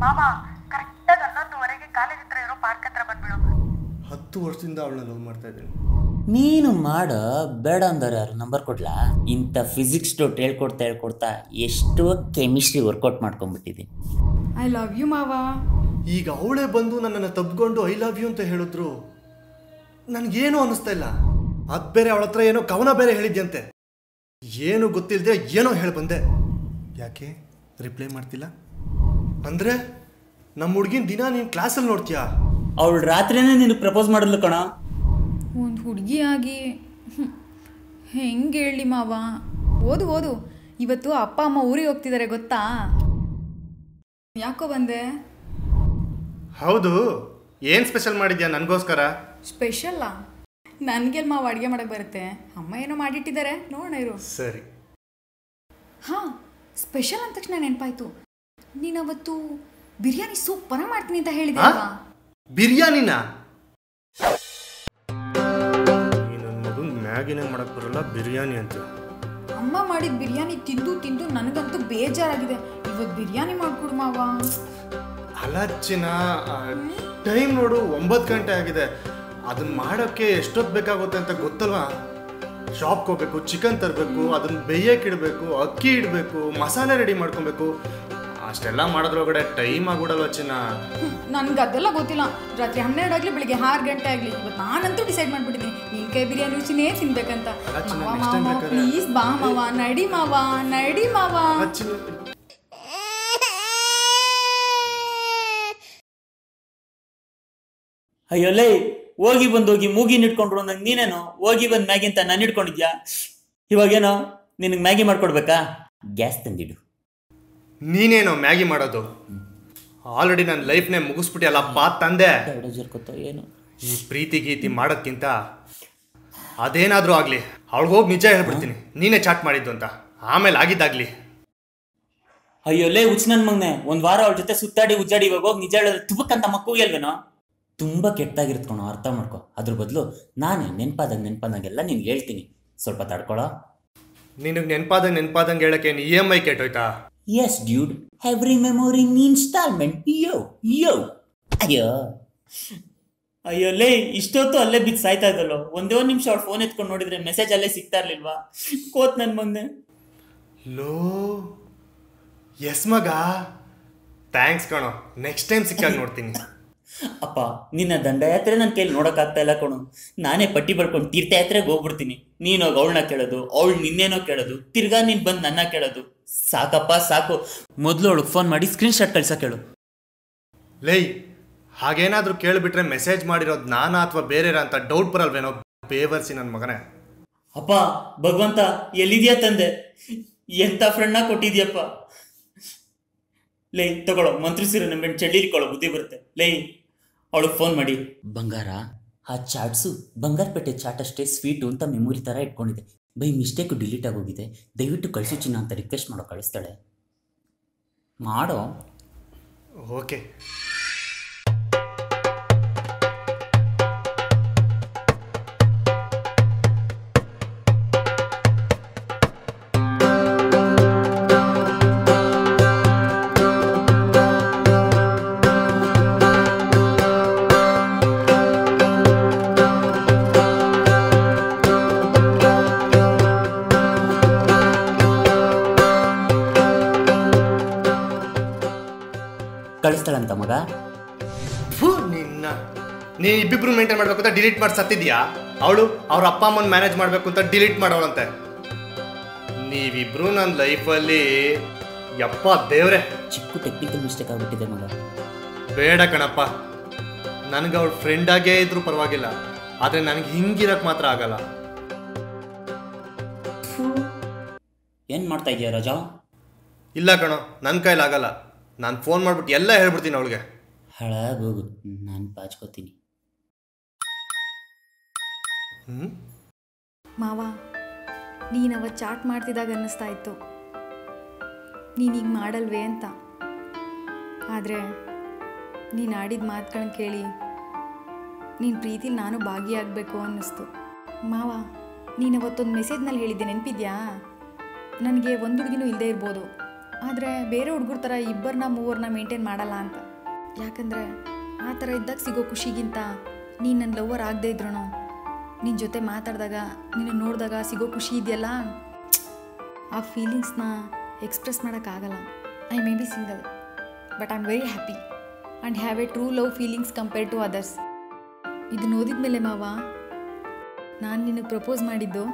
ಮಾವ ಕರೆಕ್ಟಾಗಿ ಹನ್ನೊಂದುವರೆಗೆ ಕಾಲೇಜ್ ಹತ್ರ ಇರೋ ಪಾರ್ಕ್ ಹತ್ರ ಬಂದ್ಬಿಡು ಹತ್ತು ವರ್ಷದಿಂದ ಅವಳನ್ನ ಲವ್ ಮಾಡ್ತಾ ಇದ್ದೀನಿ ನೀನು ಮಾಡ ಬೇಡ ಅಂದವ್ರು ಯಾರು ನಂಬರ್ ಕೊಡ್ಲಾ ಇಂಥ ಫಿಸಿಕ್ಸ್ ಡೌಟ್ ಹೇಳ್ಕೊಡ್ತಾ ಹೇಳ್ಕೊಡ್ತಾ ಎಷ್ಟೋ ಕೆಮಿಸ್ಟ್ರಿ ವರ್ಕೌಟ್ ಮಾಡ್ಕೊಂಡ್ಬಿಟ್ಟಿದ್ದೀನಿ ಐ ಲವ್ ಯು ಮಾವ ಈಗ ಅವಳೇ ಬಂದು ನನ್ನನ್ನು ತಬ್ಕೊಂಡು ಐ ಲವ್ ಯು ಅಂತ ಹೇಳಿದ್ರು ನನಗೇನು ಅನ್ನಿಸ್ತಾ ಇಲ್ಲ ಅದು ಬೇರೆ ಅವಳ ಹತ್ರ ಏನೋ ಕವನ ಬೇರೆ ಹೇಳಿದ್ಯಂತೆ ಏನು ಗೊತ್ತಿಲ್ಲದೆ ಏನೋ ಹೇಳಿ ಬಂದೆ ಯಾಕೆ ರಿಪ್ಲೈ ಮಾಡ್ತಿಲ್ಲ ಅಂದರೆ ನಮ್ಮ ಹುಡುಗಿನ ದಿನ ನೀನು ಕ್ಲಾಸಲ್ಲಿ ನೋಡ್ತೀಯಾ ಅವಳು ರಾತ್ರಿನೇ ನಿನಗೆ ಪ್ರಪೋಸ್ ಮಾಡಿದ್ಲು ಕಣ ಒಂದು ಹುಡುಗಿಯಾಗಿ ಹೆಂಗೆ ಹೇಳಿ ಮಾವ ಓದು ಓದು ಇವತ್ತು ಅಪ್ಪ ಅಮ್ಮ ಊರಿಗೆ ಹೋಗ್ತಿದ್ದಾರೆ ಗೊತ್ತಾ ಯಾಕೋ ಬಂದೆ ಹೌದು ಏನು ಸ್ಪೆಷಲ್ ಮಾಡಿದ್ಯಾ ನನಗೋಸ್ಕರ ಸ್ಪೆಷಲ್ಲಾ ನನಗೆಲ್ಲಿ ಮಾವ ಅಡುಗೆ ಮಾಡಕ್ಕೆ ಬರುತ್ತೆ ಅಮ್ಮ ಏನೋ ಮಾಡಿಟ್ಟಿದ್ದಾರೆ ನೋಡೋಣ ಇರು ಸರಿ ಹಾಂ ಸ್ಪೆಷಲ್ ಅಂದ ತಕ್ಷಣ ನೆನಪಾಯ್ತು ನೀನು ಅವತ್ತು ಬಿರಿಯಾನಿ ಸೂಪರಾಗಿ ಮಾಡ್ತೀನಿ ಅಂತ ಹೇಳಿದೆ ಆ? ಅಲ್ವಾ ಬಿರಿಯಾನಿನ ಈ ನನ್ನ ಮಗನ್ ಮ್ಯಾಗಿನೇ ಮಾಡಕ್ ಬರಲ್ಲ ಬಿರಿಯಾನಿ ಅಂತ ಅಮ್ಮ ಮಾಡಿದ ಬಿರಿಯಾನಿ ತಿಂದು ತಿಂದು ನನಗಂತೂ ಬೇಜಾರಾಗಿದೆ ಇವತ್ತು ಬಿರಿಯಾನಿ ಮಾಡ್ಕೊಡು ಮಾವ ಅಲಚ್ಚಿನ ಟೈಮ್ ನೋಡು ಒಂಬತ್ತು ಗಂಟೆ ಆಗಿದೆ ಅದನ್ನ ಮಾಡೋಕ್ಕೆ ಎಷ್ಟೊತ್ತು ಬೇಕಾಗುತ್ತೆ ಅಂತ ಗೊತ್ತಲ್ವಾ ಶಾಪ್ಗೆ ಹೋಗ್ಬೇಕು ಚಿಕನ್ ತರಬೇಕು ಅದನ್ನ ಬೇಯಕ್ಕೆ ಇಡಬೇಕು ಅಕ್ಕಿ ಇಡಬೇಕು ಮಸಾಲೆ ರೆಡಿ ಮಾಡ್ಕೊಬೇಕು ಅಷ್ಟೆಲ್ಲ ಮಾಡೋದ್ರೊಳಗಡೆ ಟೈಮ್ ಆಗ್ಬಿಡಲ್ವ ಚಿನ್ನ ನನ್ಗೆ ಅದೆಲ್ಲ ಗೊತ್ತಿಲ್ಲ ರಾತ್ರಿ ಹನ್ನೆರಡು ಆಗಲಿ ಬೆಳಿಗ್ಗೆ ಆರು ಗಂಟೆ ಆಗಲಿ ಇವತ್ತು ನಾನಂತೂ ಡಿಸೈಡ್ ಮಾಡ್ಬಿಟ್ಟಿದ್ದೀನಿ ನಿನ್ ಕೈ ಬಿರಿಯಾನಿ ರುಚಿನೇ ತಿನ್ಬೇಕಂತ ಅಲ್ಲ ಚಿನ್ನ, ಮಾವ next time ಮಾವ ಬೇಕಾದ್ರೆ- ಪ್ಲೀಸ್ ಬಾ ಮಾವ ನಡಿ ಮಾವ ನಡಿ ಮಾವ ಚಿನ್ನ ಅಯ್ಯೋ ಲೇ ಹೋಗಿ ಬಂದು ಹೋಗಿ ಮೂಗಿನ ಇಟ್ಕೊಂಡ್ರು ನಂಗೆ ನೀನೇನು ಹೋಗಿ ಬಂದು ಮ್ಯಾಗಿ ಅಂತ ನಾನು ಇಟ್ಕೊಂಡಿದ್ಯಾ ಇವಾಗೇನೋ ನಿನಗೆ ಮ್ಯಾಗಿ ಮಾಡ್ಕೊಡ್ಬೇಕಾ ಗ್ಯಾಸ್ ತಂದಿಡು ನೀನೇನೋ ಮ್ಯಾಗಿ ಮಾಡೋದು ಆಲ್ರೆಡಿ ನನ್ನ ಲೈಫ್ನೇ ಮುಗಿಸ್ಬಿಟ್ಟಿಯಲ್ಲಪ್ಪ ತಂದೆ ದೌಡ ಜರ್ಕೊತೋ ಏನು ಈ ಪ್ರೀತಿ ಗೀತಿ ಮಾಡೋದ್ಕಿಂತ ಅದೇನಾದರೂ ಆಗಲಿ ಅವಳಿಗೆ ಹೋಗಿ ನಿಜ ಹೇಳ್ಬಿಡ್ತೀನಿ ನೀನೇ ಚಾಟ್ ಮಾಡಿದ್ದು ಅಂತ ಆಮೇಲೆ ಆಗಿದ್ದಾಗ್ಲಿ ಅಯ್ಯೋ ಲೇ ಹುಚ್ಚ ನನ್ ಮಗ್ನೆ ಒಂದ್ ವಾರ ಅವಳ ಜೊತೆ ಸುತ್ತಾಡಿ ಉಜ್ಜಾಡಿ ಇವಾಗ ಹೋಗಿ ನಿಜ ಹೇಳಿದ್ರೆ ತುಬಕ್ಕಂತ ಮಕ್ಕಳಿಲ್ವೇನೋ ತುಂಬಾ ಕೆಟ್ಟಾಗಿರ್ತ್ಕೊಣೋ ಅರ್ಥ ಮಾಡ್ಕೊ ಅದ್ರ ಬದಲು ನಾನೇ ನೆನ್ಪಾದಾಗ ನೆನ್ಪಾದಾಗೆಲ್ಲ ನಿನ್ಗೆ ಹೇಳ್ತೀನಿ ಸ್ವಲ್ಪ ತಡ್ಕೊಳೋ ನಿನಗೆ ನೆನಪಾದಂಗೆ ನೆನಪಾದಂಗೆ ಹೇಳಕ್ಕೆ ಇ ಎಮ್ ಐ ಕೆಟ್ಟೋಯ್ತಾ yes dude every memory in instalment yo yo ಅಯ್ಯೋ ಅಯ್ಯೋ ಲೇ ಇಷ್ಟೊತ್ತು ಅಲ್ಲೇ ಬಿದ್ದು ಸಾಯ್ತಾ ಇದ್ದಲ್ಲೋ ಒಂದೇ ಒಂದು ನಿಮಿಷ ಅವ್ಳು ಫೋನ್ ಎತ್ಕೊಂಡು ನೋಡಿದ್ರೆ ಮೆಸೇಜ್ ಅಲ್ಲೇ ಸಿಗ್ತಾ ಇರ್ಲಿಲ್ವಾ ಕೋತ್ ನನ್ ಮಗ್ನೆ ಲೋ ಎಸ್ ಮಗ ಥ್ಯಾಂಕ್ಸ್ ಕಣೋ ನೆಕ್ಸ್ಟ್ ಟೈಮ್ ಸಿಕ್ಕಾಗ ನೋಡ್ತೀನಿ ಅಪ್ಪ ನಿನ್ನ ದಂಡಯಾತ್ರೆ ನನ್ನ ಕೈಲಿ ನೋಡೋಕ್ಕಾಗ್ತಾ ಇಲ್ಲ ಕಣು ನಾನೇ ಪಟ್ಟಿ ಬರ್ಕೊಂಡು ತೀರ್ಥಯಾತ್ರೆಗೆ ಹೋಗ್ಬಿಡ್ತೀನಿ ನೀನು ಹೋಗಿ ಅವಳನ್ನ ಕೇಳೋದು ಅವಳು ನಿನ್ನೇನೋ ಕೇಳೋದು ತಿರ್ಗಾ ನೀನು ಬಂದು ನನ್ನ ಕೇಳೋದು ಸಾಕಪ್ಪ ಸಾಕು ಮೊದಲು ಅವಳಿಗೆ ಫೋನ್ ಮಾಡಿ ಸ್ಕ್ರೀನ್ ಶಾಟ್ ಕಳ್ಸಕ್ಕೆ ಹೇಳು ಲೈ ಹಾಗೇನಾದರೂ ಕೇಳಿಬಿಟ್ರೆ ಮೆಸೇಜ್ ಮಾಡಿರೋದು ನಾನಾ ಅಥವಾ ಬೇರೆರ ಅಂತ ಡೌಟ್ ಬರಲ್ವೇನೋ ಬೇವರ್ಸಿ ನನ್ನ ಮಗನೇ ಅಪ್ಪ ಭಗವಂತ ಎಲ್ಲಿದ್ಯಾ ತಂದೆ ಎಂತ ಫ್ರೆಂಡ್ನ ಕೊಟ್ಟಿದ್ಯಪ್ಪ ಲೇ ತಗೊಳ್ಳೋ ಮಂತ್ರಿಸಿರೋ ನಂಬೆಣ್ಣು ಚಳಿರಿಕೊಳ್ಳೋ ಬುದ್ಧಿ ಬರುತ್ತೆ ಲೇ ಅವಳಿಗೆ ಫೋನ್ ಮಾಡಿ ಬಂಗಾರ ಆ ಚಾಟ್ಸು ಬಂಗಾರಪೇಟೆ ಚಾಟ್ ಅಷ್ಟೇ ಸ್ವೀಟು ಅಂತ ಮೆಮೊರಿ ಥರ ಇಟ್ಕೊಂಡಿದೆ ಬೈ ಮಿಸ್ಟೇಕು ಡಿಲೀಟ್ ಆಗೋಗಿದೆ ದಯವಿಟ್ಟು ಕಳಿಸು ಚಿನ್ನ ಅಂತ ರಿಕ್ವೆಸ್ಟ್ ಮಾಡೋ ಕಳಿಸ್ತಾಳೆ ಮಾಡೋ ಓಕೆ ಕಳಿಸ್ತಾಳಂತ ಮಗ ಫು ನಿನ್ನ ನೀನು ಇಬ್ಬಿಬ್ರು ಮೇಂಟೈನ್ ಮಾಡ್ಬೇಕು ಅಂತ ಡಿಲೀಟ್ ಮಾಡಿ ಸತ್ತಿದ್ಯಾ ಅವಳು ಅವ್ರ ಅಪ್ಪ ಅಮ್ಮನ ಮ್ಯಾನೇಜ್ ಮಾಡಬೇಕು ಅಂತ ಡಿಲೀಟ್ ಮಾಡೋಳಂತೆ ನೀವಿಬ್ರು ನನ್ನ ಲೈಫಲ್ಲಿ ಯಪ್ಪ ದೇವ್ರೆ ಚಿಕ್ಕ ಟೆಕ್ನಿಕಲ್ ಮಿಸ್ಟೇಕ್ ಆಗ್ಬಿಟ್ಟಿದೆ ಮಗ ಬೇಡ ಕಣಪ್ಪ ನನಗೆ ಅವಳ ಫ್ರೆಂಡ್ ಆಗೇ ಇದ್ರೂ ಪರವಾಗಿಲ್ಲ ಆದರೆ ನನಗೆ ಹಿಂಗಿರಕ್ಕೆ ಮಾತ್ರ ಆಗಲ್ಲ ಏನು ಮಾಡ್ತಾ ಇದೀಯ ರಾಜಾ ಇಲ್ಲ ಕಣೋ ನನ್ನ ಕೈಲಾಗಲ್ಲ ನಾನು ಫೋನ್ ಮಾಡ್ಬಿಟ್ಟು ಎಲ್ಲ ಹೇಳ್ಬಿಡ್ತೀನಿ ಅವಳಿಗೆ ಹಾಳಾಗೋಗು ನಾನು ಬಾಚ್ಕೋತೀನಿ ಹ್ಞೂ ಮಾವ ನೀನು ಅವತ್ತು ಚಾಟ್ ಮಾಡ್ತಿದ್ದಾಗ ಅನ್ನಿಸ್ತಾ ಇತ್ತು ನೀನು ಈಗ ಮಾಡಲ್ವೇ ಅಂತ ಆದರೆ ನೀನು ಆಡಿದ ಮಾತುಗಳನ್ನ ಕೇಳಿ ನೀನು ಪ್ರೀತಿಲಿ ನಾನು ಭಾಗಿಯಾಗಬೇಕು ಅನ್ನಿಸ್ತು ಮಾವ ನೀನು ಅವತ್ತೊಂದು ಮೆಸೇಜ್ನಲ್ಲಿ ಹೇಳಿದ್ದೆ ನೆನಪಿದ್ಯಾ ನನಗೆ ಒಂದು ಹುಡುಗಿನೂ ಇಲ್ಲದೆ ಇರ್ಬೋದು ಆದರೆ ಬೇರೆ ಹುಡುಗರ ಥರ ಇಬ್ಬರನ್ನ ಮೂವರನ್ನ ಮೇಂಟೈನ್ ಮಾಡಲ್ಲ ಅಂತ ಯಾಕಂದರೆ ಆ ಥರ ಇದ್ದಾಗ ಸಿಗೋ ಖುಷಿಗಿಂತ ನೀನು ನನ್ನ ಲವರ್ ಆಗದೆ ಇದ್ರೂ ನಿನ್ನ ಜೊತೆ ಮಾತಾಡಿದಾಗ ನಿನ್ನ ನೋಡಿದಾಗ ಸಿಗೋ ಖುಷಿ ಇದೆಯಲ್ಲ ಆ ಫೀಲಿಂಗ್ಸ್ನ ಎಕ್ಸ್ಪ್ರೆಸ್ ಮಾಡೋಕ್ಕಾಗಲ್ಲ I may be single but I am very happy and have a true love feelings compare to others ಇದನ್ನ ಓದಿದ ಮೇಲೆ ಮಾವ ನಾನು ನಿನಗೆ ಪ್ರಪೋಸ್ ಮಾಡಿದ್ದು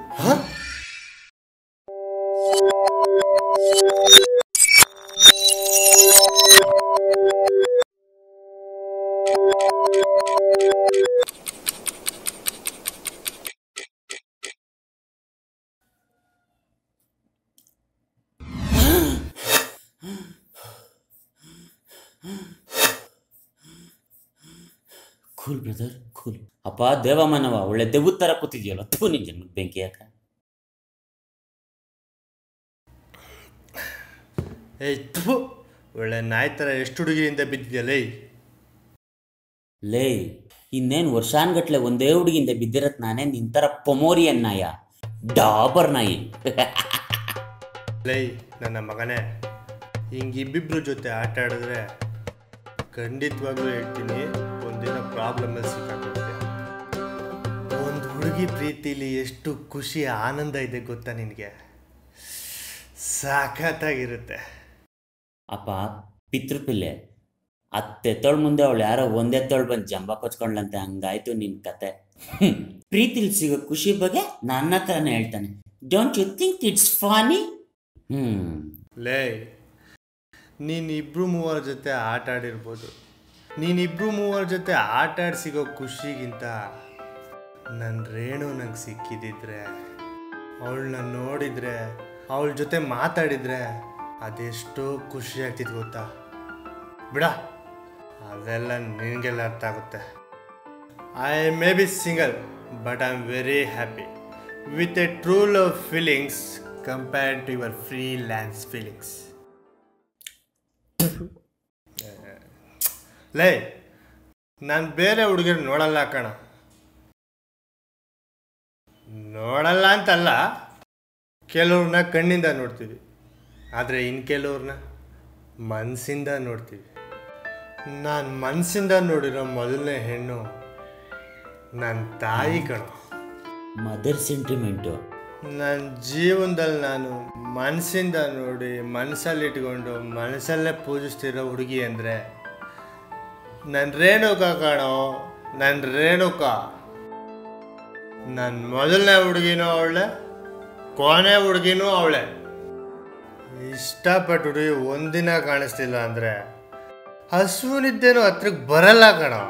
ಕೂಲ್ ಬ್ರದರ್ ಕೂಲ್ ಅಪ್ಪ ದೇವಮ್ಮನವ ಒಳ್ಳೆ ದೆವ್ವದ ಥರ ಕೂತಿದ್ಯಲ್ಲ ಥೂ ನಿನ್ ಜನ್ಮಕ್ಕೆ ಬೆಂಕಿ ಯಾಕ ಏಯ್ ಥು ಒಳ್ಳೆ ನಾಯಿ ಥರ ಎಷ್ಟು ಹುಡುಗಿಯಿಂದ ಬಿದ್ದಿದೆಯಲ್ಲ ಏಯ್ ಲೇ ಇನ್ನೇನು ವರ್ಷಾನ್ಗಟ್ಲೆ ಒಂದೇ ಹುಡುಗಿಂದ ಬಿದ್ದಿರತ್ ನಾನೇ ನಿಂತರ ಪೊಮೋರಿಯನ್ ನಾಯ ಡಾಬರ್ ನಾಯಿ ಲೈ ನನ್ನ ಮಗನೇ ಹಿಂಗಿಬ್ಬಿಬ್ರ ಜೊತೆ ಆಟ ಆಡಿದ್ರೆ ಖಂಡಿತವಾಗ್ಲೂ ಹೇಳ್ತೀನಿ ಒಂದಿನ ಪ್ರಾಬ್ಲಮಲ್ಲಿ ಸಿಕ್ಕಾಕೊಳ್ತೀಯ ಒಂದು ಹುಡುಗಿ ಪ್ರೀತಿಲಿ ಎಷ್ಟು ಖುಷಿ ಆನಂದ ಇದೆ ಗೊತ್ತಾ ನಿನಗೆ ಸಾಕತ್ತಾಗಿರುತ್ತೆ ಅಪ್ಪ ಪಿತೃಪಿಲ್ಲೆ ಹತ್ತೆತ್ತೋಳ್ ಮುಂದೆ ಅವಳು ಯಾರೋ ಒಂದೆತ್ತೋಳ್ ಬಂದು ಜಂಬ ಕೊಚ್ಕೊಂಡ್ಲಂತೆ ಹಂಗಾಯ್ತು ನಿನ್ ಕತೆ ಹ್ಮ್. ಪ್ರೀತಿಲಿ ಸಿಗೋ ಖುಷಿ ಬಗ್ಗೆ ನನ್ನ ಹತ್ರನೇ ಹೇಳ್ತಾನೆ don't you think it's funny hmm ಲೇ ನೀನಿಬ್ರು ಮೂವರ ಜೊತೆ ಆಟ ಆಡಿರ್ಬೋದು ನೀನಿಬ್ರು ಮೂವರ ಜೊತೆ ಆಟ ಆಡಿ ಸಿಗೋ ಖುಷಿಗಿಂತ ನನ್ನ ರೇಣು ನಂಗೆ ಸಿಕ್ಕಿದಿದ್ರೆ ಅವಳನ್ನ ನೋಡಿದ್ರೆ ಅವಳ ಜೊತೆ ಮಾತಾಡಿದ್ರೆ ಅದೆಷ್ಟೋ ಖುಷಿ ಆಗ್ತಿತ್ತು ಗೊತ್ತಾ ಬಿಡ ಅದೆಲ್ಲ ನಿನಗೆಲ್ಲ ಅರ್ಥ ಆಗುತ್ತೆ I may be single but I am very happy with a true love feelings compared to your freelance feelings ಲೇ ನಾನು ಬೇರೆ ಹುಡುಗಿರು ನೋಡಲ್ಲ ಕಣ ನೋಡಲ್ಲ ಅಂತಲ್ಲ ಕೆಲವ್ರನ್ನ ಕಣ್ಣಿಂದ ನೋಡ್ತೀವಿ ಆದರೆ ಇನ್ನು ಕೆಲವ್ರನ್ನ ಮನಸ್ಸಿಂದ ನೋಡ್ತೀವಿ ನಾನು ಮನಸ್ಸಿಂದ ನೋಡಿರೋ ಮೊದಲನೇ ಹೆಣ್ಣು ನನ್ನ ತಾಯಿ ಕಣ ಮದರ್ ಸೆಂಟಿಮೆಂಟು ನನ್ನ ಜೀವನದಲ್ಲಿ ನಾನು ಮನಸ್ಸಿಂದ ನೋಡಿ ಮನಸ್ಸಲ್ಲಿ ಇಟ್ಕೊಂಡು ಮನಸ್ಸಲ್ಲೇ ಪೂಜಿಸ್ತಿರೋ ಹುಡುಗಿ ಅಂದರೆ ನನ್ನ ರೇಣುಕ ಕಾಣೋ ನನ್ನ ರೇಣುಕ ನನ್ನ ಮೊದಲನೇ ಹುಡುಗಿನೂ ಅವಳೆ ಕೊನೆ ಹುಡುಗಿನೂ ಅವಳೆ ಇಷ್ಟಪಟ್ಟು ಹುಡುಗಿ ಒಂದಿನ ಕಾಣಿಸ್ತಿಲ್ಲ ಅಂದರೆ ಹಸುವಿನಿದ್ದೇನೋ ಹತ್ರಕ್ಕೆ ಬರಲ್ಲ ಕಣೋ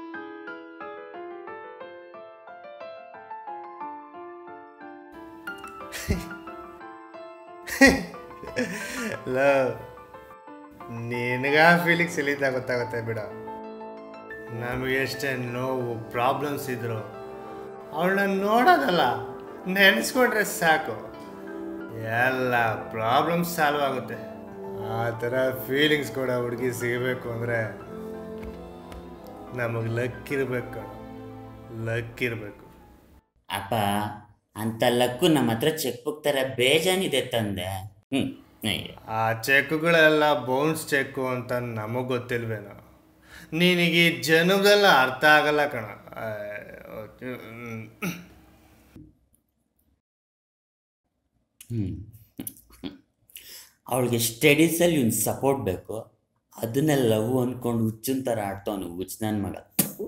ಲವ್ ನಿನಗ ಫೀಲಿಂಗ್ಸ್ ಎಲ್ಲಿಂದ ಗೊತ್ತಾಗುತ್ತೆ ಬಿಡ ನಮಗೆ ಎಷ್ಟೇ ನೋವು ಪ್ರಾಬ್ಲಮ್ಸ್ ಇದ್ರು ಅವಳನ್ನ ನೋಡೋದಲ್ಲ ನೆನೆಸ್ಕೊಂಡ್ರೆ ಸಾಕು ಎಲ್ಲ ಪ್ರಾಬ್ಲಮ್ಸ್ ಸಾಲ್ವ್ ಆಗುತ್ತೆ ಆ ಥರ ಫೀಲಿಂಗ್ಸ್ ಕೂಡ ಹುಡುಗಿ ಸಿಗಬೇಕು ಅಂದರೆ ನಮಗೆ ಲಕ್ ಇರಬೇಕು ಲಕ್ ಇರಬೇಕು ಅಪ್ಪ ಅಂತ ಲಕ್ಕು ನಮ್ಮ ಹತ್ರ ಚೆಕ್ ಬುಕ್ ಥರ ಬೇಜಾನಿದೆ ತಂದೆ ಹ್ಞೂ ಅಯ್ಯೋ ಆ ಚೆಕ್ಗಳೆಲ್ಲ ಬೌನ್ಸ್ ಚೆಕ್ಕು ಅಂತ ನಮಗೆ ಗೊತ್ತಿಲ್ವೇನೋ ನಿನಗೆ ಈ ಜನ್ಮದಲ್ಲ ಅರ್ಥ ಆಗಲ್ಲ ಕಣ ಹ್ಞೂ ಅವಳಿಗೆ ಸ್ಟಡೀಸಲ್ಲಿ ಇವ್ನು ಸಪೋರ್ಟ್ ಬೇಕು ಅದನ್ನೇ ಲವ್ ಅಂದ್ಕೊಂಡು ಹುಚ್ಚಿನ ಥರ ಆಡ್ತಾವನು ಹುಚ್ಚ ನನ್ನ ಮಗ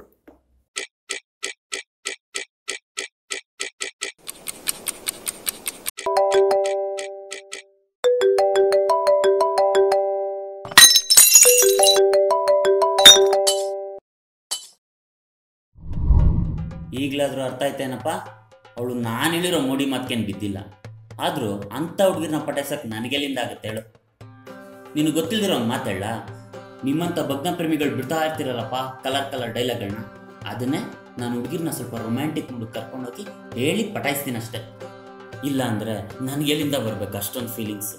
ಈಗಲಾದರೂ ಅರ್ಥ ಆಯ್ತೇನಪ್ಪ ಅವಳು ನಾನು ಹೇಳಿರೋ ಮೋಡಿ ಮಾತ್ಕೇನು ಬಿದ್ದಿಲ್ಲ ಆದರೂ ಅಂಥ ಹುಡುಗಿರನ್ನ ಪಟಾಯಿಸಕ್ಕೆ ನನಗೆಲ್ಲಿಂದ ಆಗುತ್ತೆ ಹೇಳು ನಿನಗೆ ಗೊತ್ತಿಲ್ದಿರೋ ಒಂದು ಮಾತೇಳ ನಿಮ್ಮಂಥ ಭಗ್ನ ಪ್ರೇಮಿಗಳು ಬಿಡ್ತಾ ಇರ್ತಿರಲ್ಲಪ್ಪ ಕಲರ್ ಕಲರ್ ಡೈಲಾಗ್ಗಳನ್ನ ಅದನ್ನೇ ನಾನು ಹುಡುಗಿರ್ನ ಸ್ವಲ್ಪ ರೊಮ್ಯಾಂಟಿಕ್ ಮೂಡ್ ಕರ್ಕೊಂಡೋಗಿ ಹೇಳಿ ಪಟಾಯಿಸ್ತೀನಿ ಅಷ್ಟೇ ಇಲ್ಲ ಅಂದರೆ ನನಗೆ ಎಲ್ಲಿಂದ ಬರಬೇಕು ಅಷ್ಟೊಂದು ಫೀಲಿಂಗ್ಸ್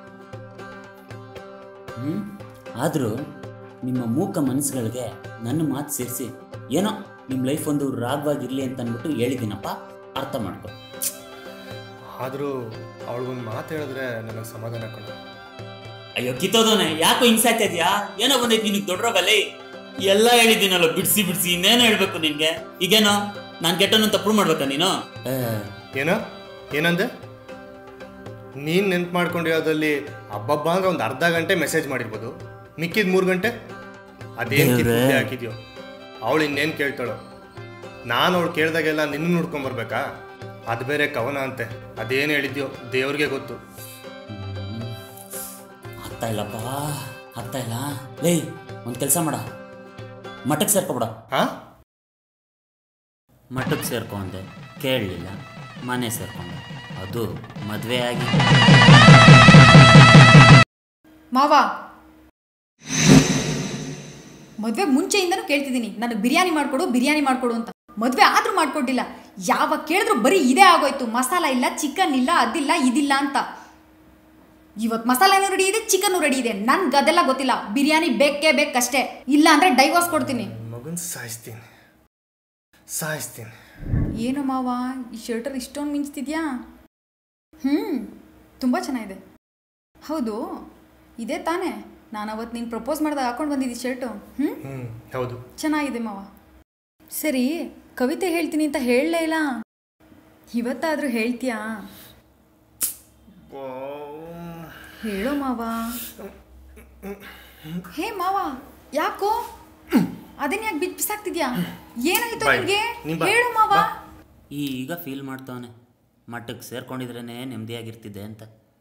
ಹ್ಞೂ ಆದರೂ ನಿಮ್ಮ ಮೂಕ ಮನಸ್ಸುಗಳಿಗೆ ನನ್ನ ಮಾತು ಸೇರಿಸಿ ಏನೋ ನಿಮ್ಮ ಲೈಫ್ ಒಂದು ರಾಗವಾಗಿರಲಿ ಅಂತ ಅಂದ್ಬಿಟ್ಟು ಹೇಳಿದ್ದೀನಪ್ಪ ಅರ್ಥ ಮಾಡ್ಕೊ ಆದರೂ ಅವಳಿಗೊಂದು ಮಾತು ಹೇಳಿದ್ರೆ ನನಗೆ ಸಮಾಧಾನ ಕಣ ಅಯ್ಯೋ ಕಿತ್ತೋದವನೆ ಯಾಕೋ ಹಿಂಸೆ ಆಗ್ತಾ ಇದೆಯಾ ಏನೋ ಬಂದೈತಿ ನಿನಗೆ ದೊಡ್ಡರೋಗಲ್ಲಿ ಎಲ್ಲ ಹೇಳಿದ್ದೀನಲ್ಲ ಬಿಡ್ಸಿ ಬಿಡ್ಸಿ ಇನ್ನೇನೋ ಹೇಳ್ಬೇಕು ನಿನ್ಗೆ ಈಗೇನೋ ನಾನು ಕೆಟ್ಟನು ಅಂತ ಪ್ರೂವ್ ಮಾಡ್ಬೇಕಾ ನೀನು ಏ, ಏನೋ ಏನಂದೆ ನೀನು ನೆನ್ಪು ಮಾಡ್ಕೊಂಡಿರೋದ್ರಲ್ಲಿ ಹಬ್ಬಬ್ಬ ಅಂದ್ರೆ ಒಂದು ಅರ್ಧ ಗಂಟೆ ಮೆಸೇಜ್ ಮಾಡಿರ್ಬೋದು ಮಿಕ್ಕಿದ ಮೂರು ಗಂಟೆ ಅದೇನು ದೇವ್ರೇ. ಕಿತ್ತಿ ಹಾಕಿದ್ಯೋ ಅವಳು ಇನ್ನೇನು ಕೇಳ್ತಾಳೋ ನಾನು ಅವಳು ಕೇಳ್ದಾಗೆಲ್ಲ ನಿನ್ನ ನೋಡ್ಕೊಂಬರ್ಬೇಕಾ ಅದು ಬೇರೆ ಕವನ ಅಂತೆ ಅದೇನು ಹೇಳಿದ್ಯೋ ದೇವ್ರಿಗೆ ಗೊತ್ತು ಆಗ್ತಾ ಇಲ್ಲಪ್ಪ ಆಗ್ತಾ ಇಲ್ಲ ಲೇ ಒಂದು ಕೆಲಸ ಮಾಡ ಮಠಕ್ಕೆ ಸೇರ್ಕೊಬಿಡ ಹಾಂ ಮಠಕ್ಕೆ ಸೇರ್ಕೊ ಅಂದೆ ಕೇಳಲಿಲ್ಲ ಮನೆ ಸೇರ್ಕೊಂಡೆ ಅದು ಮದುವೆ ಆಗಿ ಮಾವ ಮದುವೆ ಮುಂಚೆಯಿಂದನೂ ಕೇಳ್ತಿದ್ದೀನಿ ನನಗೆ ಬಿರಿಯಾನಿ ಮಾಡಿಕೊಡು ಬಿರಿಯಾನಿ ಮಾಡಿಕೊಡು ಅಂತ ಮದುವೆ ಆದರೂ ಮಾಡ್ಕೊಟ್ಟಿಲ್ಲ ಯಾವಾಗ ಕೇಳಿದ್ರು ಬರೀ ಇದೇ ಆಗೋಯ್ತು ಮಸಾಲ ಇಲ್ಲ ಚಿಕನ್ ಇಲ್ಲ ಅದಿಲ್ಲ ಇದಿಲ್ಲ ಅಂತ ಇವತ್ತು ಮಸಾಲೆನೂ ರೆಡಿ ಇದೆ ಚಿಕನ್ನು ರೆಡಿ ಇದೆ ನನ್ಗೆ ಅದೆಲ್ಲ ಗೊತ್ತಿಲ್ಲ ಬಿರಿಯಾನಿ ಬೇಕೇ ಬೇಕಷ್ಟೇ ಇಲ್ಲ ಅಂದರೆ ಡೈವೋರ್ಸ್ ಕೊಡ್ತೀನಿ ಮಗನ್ ಸಾಯಿಸ್ತೀನಿ ಸಾಯಿಸ್ತೀನಿ ಏನು ಮಾವ ಈ ಶರ್ಟಲ್ಲಿ ಇಷ್ಟೊಂದು ಮಿಂಚ್ತಿದ್ಯಾ ಹ್ಞೂ ತುಂಬ ಚೆನ್ನಾಗಿದೆ ಹೌದು ಇದೇ ತಾನೇ ನಾನು ಅವತ್ತು ನೀನು ಪ್ರಪೋಸ್ ಮಾಡಿದಾಗ ಹಾಕೊಂಡು ಬಂದಿದ್ದಿ ಶರ್ಟು ಹ್ಞೂ ಹ್ಞೂ ಹೌದು ಚೆನ್ನಾಗಿದೆ ಮಾವ ಸರಿ ಕವಿತೆ ಹೇಳ್ತೀನಿ ಅಂತ ಹೇಳಲೇ ಇಲ್ಲ ಇವತ್ತಾದರೂ ಹೇಳ್ತೀಯಾ ಹೇಳೋ ಮಾವ ಹೇ ಮಾವ ಯಾಕೋ ಅದನ್ನ ಯಾಕೆ ಬಿಟ್ಟು ಬಿಸಾಕ್ತಿದ್ಯಾ ಏನಾಯ್ತು ಬಾಯ್. ನಿನಗೆ ನೀನ್ ಬಾ. ಹೇಳು ಮಾವ ಬಾ. ಈಗ ಫೀಲ್ ಮಾಡ್ತಾವನೆ ಮಠಕ್ಕೆ ಸೇರ್ಕೊಂಡಿದ್ರೇ ನೆಮ್ಮದಿಯಾಗಿರ್ತಿದ್ದೆ ಅಂತ